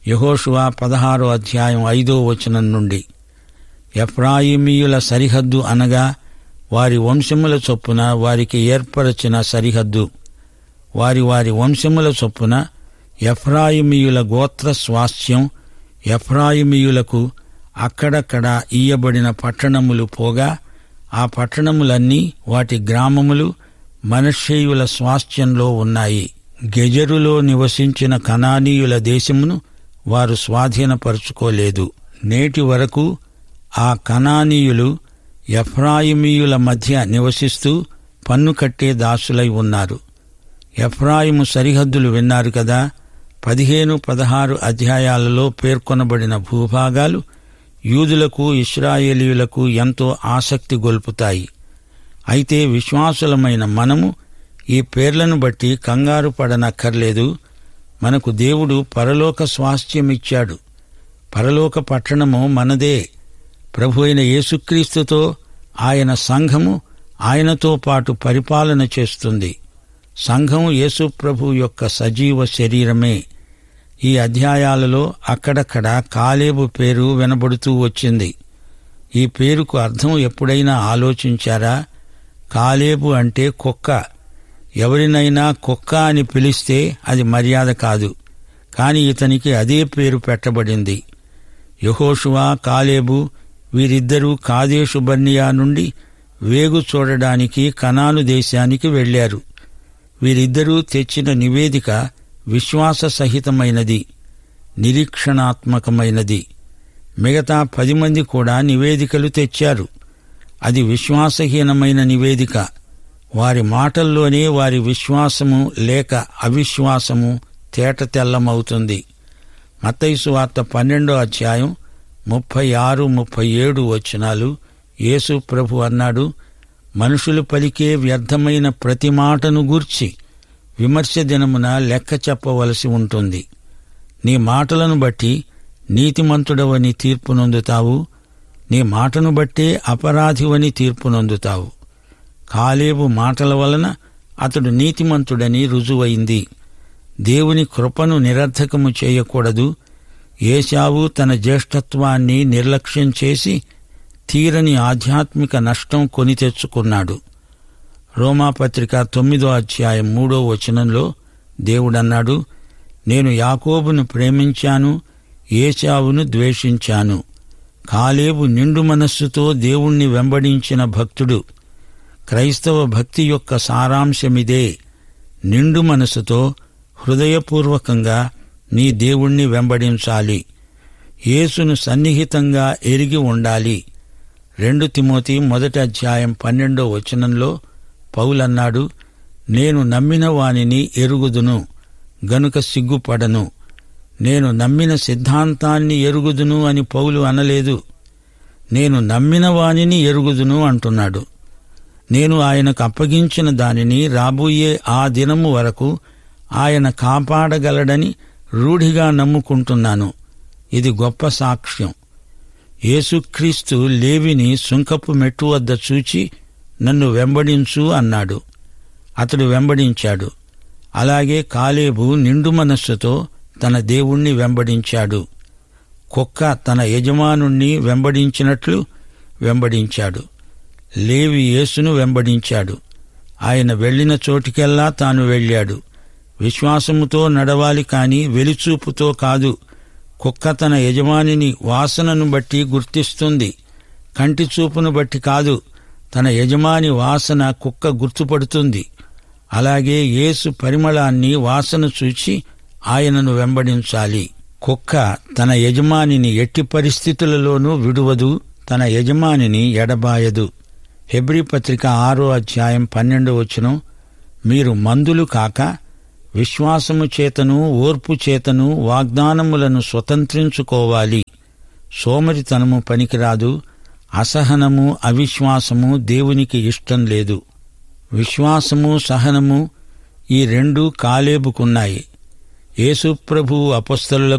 యహోషువ పదహారో అధ్యాయం ఐదో వచనం నుండి ఎఫ్రాయిమీయుల సరిహద్దు అనగా వారి వంశముల చొప్పున వారికి ఏర్పరచిన సరిహద్దు వారి వారి వంశముల చొప్పున ఎఫ్రాయిమీయుల గోత్ర స్వాస్థ్యం ఎఫ్రాయిమీయులకు అక్కడక్కడ ఇయ్యబడిన పట్టణములు పోగా ఆ పట్టణములన్నీ వాటి గ్రామములు మనషేయుల స్వాస్థ్యంలో ఉన్నాయి గెజరులో నివసించిన కనానీయుల దేశమును వారు స్వాధీనపరుచుకోలేదు నేటి వరకు ఆ కనానీయులు ఎఫ్రాయిమీయుల మధ్య నివసిస్తూ పన్ను కట్టే దాసులై ఉన్నారు ఎఫ్రాయిము సరిహద్దులు విన్నారు కదా పదిహేను పదహారు అధ్యాయాలలో పేర్కొనబడిన భూభాగాలు యూదులకు ఇస్రాయేలీయులకు ఎంతో ఆసక్తి గొల్పుతాయి అయితే విశ్వాసులమైన మనము ఈ పేర్లను బట్టి కంగారు పడనక్కర్లేదు మనకు దేవుడు పరలోక స్వాస్థ్యమిచ్చాడు పరలోక పట్టణము మనదే ప్రభు అయిన యేసుక్రీస్తుతో ఆయన సంఘము ఆయనతో పాటు పరిపాలన చేస్తుంది సంఘం యేసు ప్రభు యొక్క సజీవ శరీరమే ఈ అధ్యాయాలలో అక్కడక్కడ కాలేబు పేరు వినబడుతూ వచ్చింది ఈ పేరుకు అర్థం ఎప్పుడైనా ఆలోచించారా కాలేబు అంటే కుక్క ఎవరినైనా కుక్క అని పిలిస్తే అది మర్యాద కాదు కాని ఇతనికి అదే పేరు పెట్టబడింది యహోషువా కాలేబు వీరిద్దరూ కాదేశు బర్నియా నుండి వేగు చూడడానికి కనాను దేశానికి వెళ్లారు వీరిద్దరూ తెచ్చిన నివేదిక విశ్వాస సహితమైనది నిరీక్షణాత్మకమైనది మిగతా పది మంది కూడా నివేదికలు తెచ్చారు అది విశ్వాసహీనమైన నివేదిక వారి మాటల్లోనే వారి విశ్వాసము లేక అవిశ్వాసము తేట తెల్లమవుతుంది మత్తైసు వార్త పన్నెండో అధ్యాయం ముప్పై ఆరు ముప్పై ఏడు వచనాలు యేసు ప్రభు అన్నాడు మనుషులు పలికే వ్యర్థమైన ప్రతి మాటను గూర్చి విమర్శ దినమున లెక్క చెప్పవలసి ఉంటుంది నీ మాటలను బట్టి నీతిమంతుడవని తీర్పు నొందుతావు నీ మాటను బట్టే అపరాధివని తీర్పు నొందుతావు కాలేబు మాటల వలన అతడు నీతిమంతుడని రుజువైంది దేవుని కృపను నిరర్ధకము చేయకూడదు ఏశావు తన జ్యేష్ఠత్వాన్ని నిర్లక్ష్యం చేసి తీరని ఆధ్యాత్మిక నష్టం కొని తెచ్చుకున్నాడు రోమాపత్రిక తొమ్మిదో అధ్యాయం మూడో వచనంలో దేవుడన్నాడు నేను యాకోబును ప్రేమించాను ఏశావును ద్వేషించాను కాలేబు నిండు మనస్సుతో దేవుణ్ణి వెంబడించిన భక్తుడు క్రైస్తవ భక్తి యొక్క సారాంశమిదే నిండు మనసుతో హృదయపూర్వకంగా నీ దేవుణ్ణి వెంబడించాలి యేసును సన్నిహితంగా ఎరిగి ఉండాలి రెండు తిమోతి మొదటి అధ్యాయం పన్నెండో వచనంలో పౌలన్నాడు నేను నమ్మిన వానిని ఎరుగుదును గనుక సిగ్గుపడను నేను నమ్మిన సిద్ధాంతాన్ని ఎరుగుదును అని పౌలు అనలేదు నేను నమ్మిన వానిని ఎరుగుదును అంటున్నాడు నేను ఆయనకు అప్పగించిన దానిని రాబోయే ఆ దినము వరకు ఆయన కాపాడగలడని రూఢిగా నమ్ముకుంటున్నాను ఇది గొప్ప సాక్ష్యం యేసుక్రీస్తు లేవిని సుంకపు మెట్టు వద్ద చూచి నన్ను వెంబడించు అన్నాడు అతడు వెంబడించాడు అలాగే కాలేబు నిండు మనస్సుతో తన దేవుణ్ణి వెంబడించాడు కుక్క తన యజమానుణ్ణి వెంబడించినట్లు వెంబడించాడు లేవి యేసును వెంబడించాడు ఆయన వెళ్లిన చోటికెల్లా తాను వెళ్ళాడు విశ్వాసముతో నడవాలి కాని వెలిచూపుతో కాదు కుక్క తన యజమానిని వాసనను బట్టి గుర్తిస్తుంది కంటి చూపును బట్టి కాదు తన యజమాని వాసన కుక్క గుర్తుపడుతుంది అలాగే యేసు పరిమళాన్ని వాసన చూచి ఆయనను వెంబడించాలి కుక్క తన యజమానిని ఎట్టి పరిస్థితులలోనూ విడువదు తన యజమానిని ఎడబాయదు హెబ్రి పత్రిక ఆరో అధ్యాయం పన్నెండు వచనం మీరు మందులు కాక విశ్వాసము చేతను ఓర్పు చేతను వాగ్దానములను స్వతంత్రించుకోవాలి సోమరితనము పనికిరాదు అసహనము అవిశ్వాసము దేవునికి ఇష్టం లేదు విశ్వాసము సహనము ఈ రెండు కాలేబుకున్నాయి యేసుప్రభు అపస్తలులకు